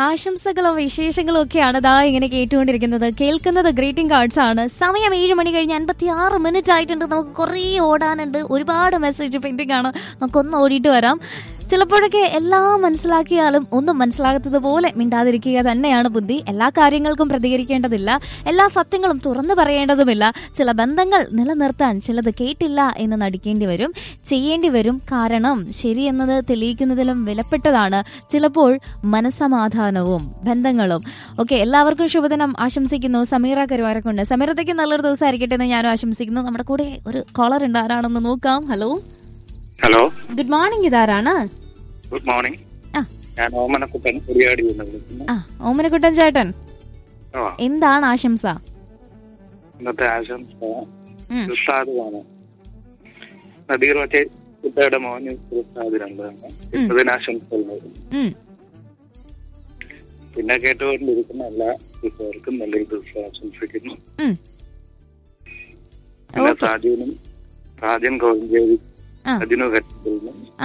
ആശംസകളും വിശേഷങ്ങളും ഒക്കെയാണ് ദാ ഇങ്ങനെ കേട്ടുകൊണ്ടിരിക്കുന്നത് കേൾക്കുന്നത് ഗ്രീറ്റിംഗ് കാർഡ്സ് ആണ് സമയം ഏഴ് മണി കഴിഞ്ഞ് അൻപത്തി ആറ് മിനിറ്റ് ആയിട്ടുണ്ട് നമുക്ക് കുറേ ഓടാനുണ്ട് ഒരുപാട് മെസ്സേജ് പെൻഡിങ് ആണ് നമുക്കൊന്ന് ഓടിയിട്ട് വരാം ചിലപ്പോഴൊക്കെ എല്ലാം മനസ്സിലാക്കിയാലും ഒന്നും മനസ്സിലാകാത്തത് പോലെ മിണ്ടാതിരിക്കുക തന്നെയാണ് ബുദ്ധി എല്ലാ കാര്യങ്ങൾക്കും പ്രതികരിക്കേണ്ടതില്ല എല്ലാ സത്യങ്ങളും തുറന്നു പറയേണ്ടതുമില്ല ചില ബന്ധങ്ങൾ നിലനിർത്താൻ ചിലത് കേട്ടില്ല എന്ന് നടിക്കേണ്ടി വരും ചെയ്യേണ്ടി വരും കാരണം ശരിയെന്നത് തെളിയിക്കുന്നതിലും വിലപ്പെട്ടതാണ് ചിലപ്പോൾ മനസമാധാനവും ബന്ധങ്ങളും ഓക്കെ എല്ലാവർക്കും ശുഭദിനം ആശംസിക്കുന്നു സമീറ കരുവാരക്കുണ്ട് സമീറത്തേക്ക് നല്ലൊരു ദിവസം ആയിരിക്കട്ടെ എന്ന് ഞാനും ആശംസിക്കുന്നു നമ്മുടെ കൂടെ ഒരു കോളർ ഉണ്ട് ആരാണെന്ന് നോക്കാം ഹലോ ഹലോ ഗുഡ് മോർണിംഗ് ഇതാരാണ് ഗുഡ് മോർണിംഗ് ആ. ഞാൻ ഓമനക്കുട്ടൻ കുടിയാടി എന്ന് വിളിക്കുന്നു ആ ഓമനക്കുട്ടൻ ചേട്ടൻ ആ എന്താണ് ആശംസ ഇന്നത്തെ ആശംസ ഉം. ഉസ്താദാണ് നദീർ മറ്റേ കുട്ടിയുടെ മോന് ഉസ്താദിനുണ്ടാണ് അതിനാശംസകൾ ഉം. പിന്നെ കേട്ടുകൊണ്ടിരിക്കുന്ന എല്ലാ കൂട്ടുകാർക്കും നല്ലൊരു ദിവസം ആശംസിക്കുന്നു ഉം. പിന്നെ ഓക്കേ. സാജുവിനും സാജൻ കോഴഞ്ചേരി ആ. അജിനു ഘട്ടത്തിനും ആ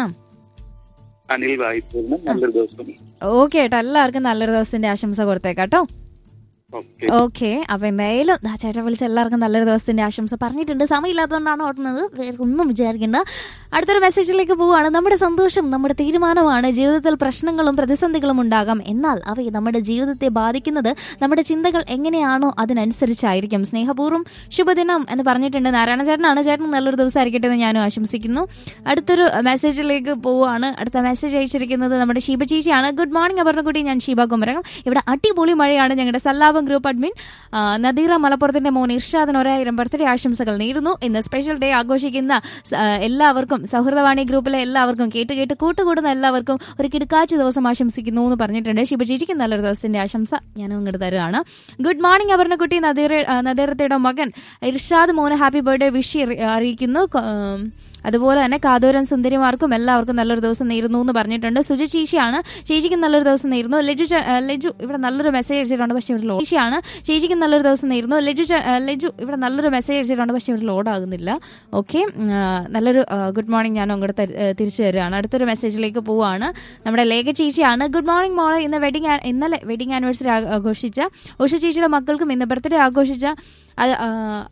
അനിൽ വായ്പൂരിനും നല്ലൊരു ദിവസം ഓക്കെ കേട്ടോ എല്ലാവർക്കും നല്ലൊരു ദിവസത്തിന്റെ ആശംസ കൊടുത്തേക്കാട്ടോ ഓക്കെ ഓക്കെ അപ്പൊ എന്തായാലും ദാ ചേട്ടൻ വിളിച്ച എല്ലാവർക്കും നല്ലൊരു ദിവസത്തിന്റെ ആശംസ പറഞ്ഞിട്ടുണ്ട് സമയമില്ലാത്തതുകൊണ്ടാണ് ഓടുന്നത് വേറെ ഒന്നും വിചാരിക്കേണ്ട അടുത്തൊരു മെസ്സേജിലേക്ക് പോവുകയാണ് നമ്മുടെ സന്തോഷം നമ്മുടെ തീരുമാനമാണ് ജീവിതത്തിൽ പ്രശ്നങ്ങളും പ്രതിസന്ധികളും ഉണ്ടാകാം എന്നാൽ അവയെ നമ്മുടെ ജീവിതത്തെ ബാധിക്കുന്നത് നമ്മുടെ ചിന്തകൾ എങ്ങനെയാണോ അതിനനുസരിച്ചായിരിക്കും സ്നേഹപൂർവ്വം ശുഭദിനം എന്ന് പറഞ്ഞിട്ടുണ്ട് നാരായണ ചേട്ടനാണ് ചേട്ടൻ നല്ലൊരു ദിവസം ആയിരിക്കട്ടെ എന്ന് ഞാനും ആശംസിക്കുന്നു അടുത്തൊരു മെസ്സേജിലേക്ക് പോവുകയാണ് അടുത്ത മെസ്സേജ് അയച്ചിരിക്കുന്നത് നമ്മുടെ ഷീബ ചേച്ചിയാണ് ഗുഡ് മോർണിംഗ് അപർണക്കുട്ടി ഞാൻ ഷീബ കുമരകം ഇവിടെ അടിപൊളി മഴയാണ് ഞങ്ങളുടെ സല്ലാപം ഗ്രൂപ്പ് അഡ്മിൻ ആ, നദീറ മലപ്പുറത്തിന്റെ മോൻ ഇർഷാദിന് ഒരായിരം ബർത്ത്ഡേ ആശംസകൾ നേരുന്നു ഇന്ന് സ്പെഷ്യൽ ഡേ ആഘോഷിക്കുന്ന സ- ആ, എല്ലാവർക്കും സൗഹൃദവാണി ഗ്രൂപ്പിലെ എല്ലാവർക്കും കേട്ട് കേട്ട് കൂട്ടുകൂടുന്ന എല്ലാവർക്കും ഒരു കിടക്കാഴ്ച ദിവസം ആശംസിക്കുന്നു എന്ന് പറഞ്ഞിട്ടുണ്ട് ശിവ ചേച്ചിക്ക് നല്ലൊരു ദിവസത്തിന്റെ ആശംസ ഞാനും ഇങ്ങോട്ട് തരുകയാണ് ഗുഡ് മോർണിംഗ് അപർണക്കുട്ടി നദീറ ആ, നദീറത്തയുടെ മകൻ ഇർഷാദ് മോന് ഹാപ്പി ബർത്ത്ഡേ വിഷ് അറിയിക്കുന്നു കൊ- ആം, അതുപോലെ തന്നെ കാതോരൻ സുന്ദരിമാർക്കും എല്ലാവർക്കും നല്ലൊരു ദിവസം നേരുന്നു എന്ന് പറഞ്ഞിട്ടുണ്ട് സുജ ചേച്ചിയാണ് ചേച്ചിക്ക് നല്ലൊരു ദിവസം നേരുന്നു ലജു ച- ആ, ലജു ഇവിടെ നല്ലൊരു മെസ്സേജ് അയച്ചിട്ടുണ്ട് പക്ഷേ ഇവിടെ ലോഡ് ചേച്ചിയാണ് ചേച്ചിക്ക് നല്ലൊരു ദിവസം നേരുന്നു ലജു ച- ആ, ലജു ഇവിടെ നല്ലൊരു മെസ്സേജ് അയച്ചിട്ടുണ്ട് പക്ഷേ ഇവിടെ ലോഡ് ആകുന്നില്ല ഓക്കെ നല്ലൊരു ഗുഡ് മോർണിംഗ് ഞാൻ അങ്ങോട്ട് തര- ആ, തിരിച്ചു തരികയാണ് അടുത്തൊരു മെസ്സേജിലേക്ക് പോവുകയാണ് നമ്മുടെ ലേഖ ചേച്ചിയാണ് ഗുഡ് മോർണിംഗ് മോളെ ഇന്ന് വെഡിങ് ഇന്നലെ വെഡിങ് ആനിവേഴ്സറി ആഘോഷിച്ച ഉഷ ചേച്ചിയുടെ മക്കൾക്കും ഇന്ന് ബർത്ത്ഡേ ആഘോഷിച്ച അത്, ആ,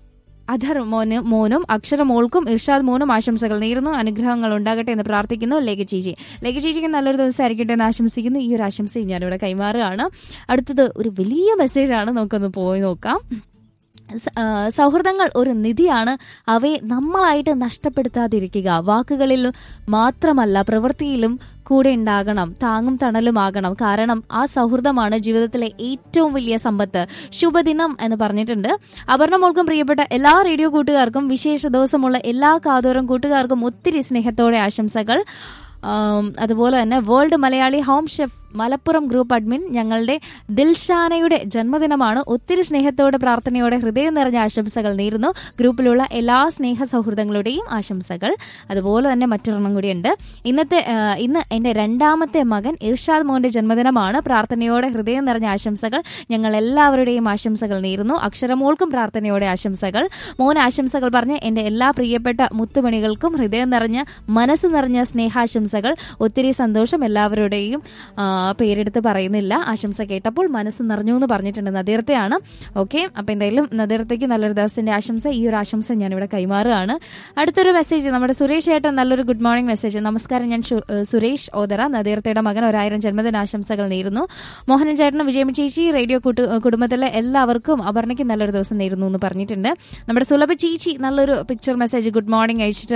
അധർ മോന് മോനും അക്ഷര മോൾക്കും ഇർഷാദ് മോനും ആശംസകൾ നേരുന്നു അനുഗ്രഹങ്ങൾ ഉണ്ടാകട്ടെ എന്ന് പ്രാർത്ഥിക്കുന്നു ലേഖ ചേച്ചി ലേഖ ചേച്ചിക്ക് നല്ലൊരു ദിവസം ആയിരിക്കട്ടെ എന്ന് ആശംസിക്കുന്നു ഈ ഒരു ആശംസയും ഞാനിവിടെ കൈമാറുകയാണ് അടുത്തത് ഒരു വലിയ മെസ്സേജാണ് നമുക്കൊന്ന് പോയി നോക്കാം സ- ആ, സൗഹൃദങ്ങൾ ഒരു നിധിയാണ് അവയെ നമ്മളായിട്ട് നഷ്ടപ്പെടുത്താതിരിക്കുക വാക്കുകളിൽ മാത്രമല്ല പ്രവൃത്തിയിലും കൂടെ ഉണ്ടാകണം താങ്ങും തണലുമാകണം കാരണം ആ സൗഹൃദമാണ് ജീവിതത്തിലെ ഏറ്റവും വലിയ സമ്പത്ത് ശുഭദിനം എന്ന് പറഞ്ഞിട്ടുണ്ട് അപർണ മോൾക്കും പ്രിയപ്പെട്ട എല്ലാ റേഡിയോ കൂട്ടുകാർക്കും വിശേഷ ദിവസമുള്ള എല്ലാ കാതോരം കൂട്ടുകാർക്കും ഒത്തിരി സ്നേഹത്തോടെ ആശംസകൾ ആം, അതുപോലെ തന്നെ world Malayali home chef Malappuram group admin ഞങ്ങളുടെ ദിൽഷാനയുടെ ജന്മദിനമാണ് ഒത്തിരി സ്നേഹത്തോടെ പ്രാർത്ഥനയോടെ ഹൃദയം നിറഞ്ഞ ആശംസകൾ നേരുന്നു ഗ്രൂപ്പിലുള്ള എല്ലാ സ്നേഹ സൗഹൃദങ്ങളുടെയും ആശംസകൾ അതുപോലെ തന്നെ മറ്റൊരെണ്ണം കൂടിയുണ്ട് ഇന്നത്തെ ആ, ഇന്ന് എൻ്റെ രണ്ടാമത്തെ മകൻ ഇർഷാദ് മോന്റെ ജന്മദിനമാണ് പ്രാർത്ഥനയോടെ ഹൃദയം നിറഞ്ഞ ആശംസകൾ ഞങ്ങൾ എല്ലാവരുടെയും ആശംസകൾ നേരുന്നു അക്ഷരമോൾക്കും പ്രാർത്ഥനയോടെ ആശംസകൾ മോൻ ആശംസകൾ പറഞ്ഞ് എൻ്റെ എല്ലാ പ്രിയപ്പെട്ട മുത്തുമണികൾക്കും ഹൃദയം നിറഞ്ഞ മനസ്സ് നിറഞ്ഞ സ്നേഹാശംസകൾ ഒത്തിരി സന്തോഷം എല്ലാവരുടെയും ആ, പേരെടുത്ത് പറയുന്നില്ല ആശംസ കേട്ടപ്പോൾ മനസ്സ് നിറഞ്ഞു എന്ന് പറഞ്ഞിട്ടുണ്ട് നദീർത്തയാണ് ഓക്കെ അപ്പൊ എന്തായാലും നദീർത്തയ്ക്ക് നല്ലൊരു ദിവസത്തിന്റെ ആശംസ ഈ ഒരു ആശംസ ഞാനിവിടെ കൈമാറുകയാണ് അടുത്തൊരു മെസ്സേജ് നമ്മുടെ സുരേഷ് ഏട്ടൻ നല്ലൊരു ഗുഡ് മോർണിംഗ് മെസ്സേജ് നമസ്കാരം ഞാൻ ഷു- ഏഹ് സുരേഷ് ഓതറ നദീർത്തയുടെ മകൻ ഒരായിരം ജന്മദിനാശംസകൾ നേരുന്നു മോഹനൻ ചേട്ടന് വിജയമി ചേച്ചി റേഡിയോ കൂട്ടു കുടുംബത്തിലെ എല്ലാവർക്കും അപർണയ്ക്ക് നല്ലൊരു ദിവസം നേരുന്നു എന്ന് പറഞ്ഞിട്ടുണ്ട് നമ്മുടെ സുലഭ ചേച്ചി നല്ലൊരു പിക്ചർ മെസ്സേജ് ഗുഡ് മോർണിംഗ് അയച്ചിട്ട്